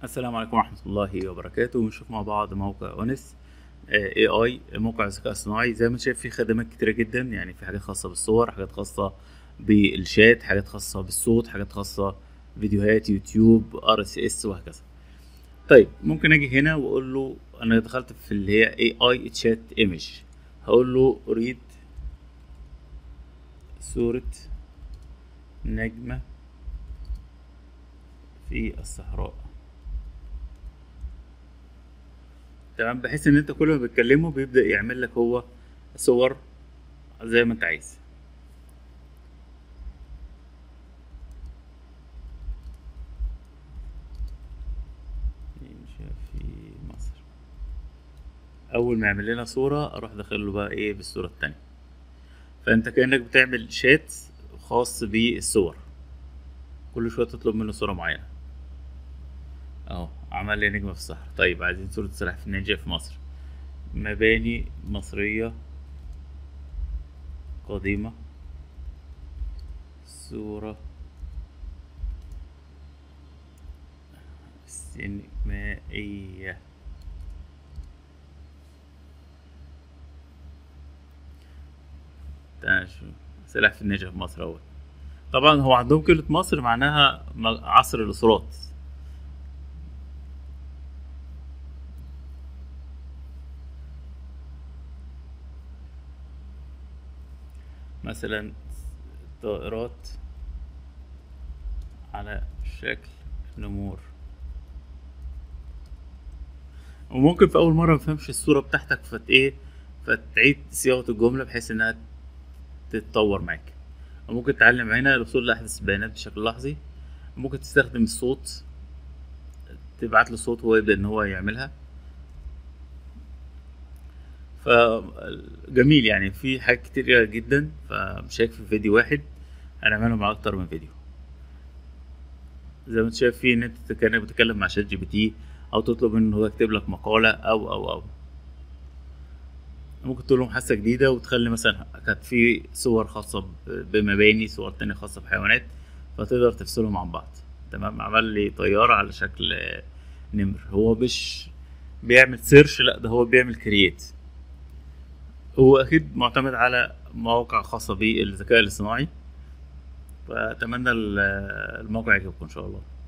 السلام عليكم ورحمة الله وبركاته ونشوف مع بعض موقع اونس اي اي موقع ذكاء صناعي زي ما انت شايف فيه خدمات كتيرة جدا يعني في حاجات خاصة بالصور حاجات خاصة بالشات حاجات خاصة بالصوت حاجات خاصة فيديوهات يوتيوب ار اس اس وهكذا طيب ممكن اجي هنا واقول له انا دخلت في اللي هي اي اي تشات ايمج هقول له اريد صورة نجمة في الصحراء تمام بحيث ان انت كل ما بتكلمه بيبدأ يعمل لك هو صور زي ما انت عايز يمشي في مصر اول ما يعمل لنا صورة اروح داخل له بقى ايه بالصورة التانية فانت كأنك بتعمل شات خاص بالصور كل شوية تطلب منه صورة معينة اهو عمل لي نجمة في الصحراء طيب عايزين صورة سلاحف النينجا في مصر مباني مصرية قديمة صورة سينمائية تعال نشوف سلاحف النينجا في مصر اهو طبعا هو عندهم كلمة مصر معناها م- عصر الأسرات مثلا طائرات على شكل نمور وممكن في أول مرة مفهمش الصورة بتاعتك فت إيه فتعيد صياغة الجملة بحيث إنها تتطور معاك وممكن تعلم هنا الوصول لأحدث البيانات بشكل لحظي ممكن تستخدم الصوت تبعت له صوت وهو يبدأ إن هو يعملها فجميل يعني في حاجات كتير جدا فمش هيكفي فيديو واحد هنعمله مع أكتر من فيديو زي ما انت شايف في ان انت كانك بتتكلم مع شات جي بي تي او تطلب منه هو يكتب لك مقالة او او او ممكن تقول له محادثة جديدة وتخلي مثلا كانت في صور خاصة ب- بمباني صور تانية خاصة بحيوانات فتقدر تفصلهم عن بعض تمام عمل لي طيارة على شكل آه، نمر هو مش بيعمل سيرش لا ده هو بيعمل كرييت هو اكيد معتمد على مواقع خاصة بالذكاء الاصطناعي فأتمنى ال- الموقع يعجبكم إن شاء الله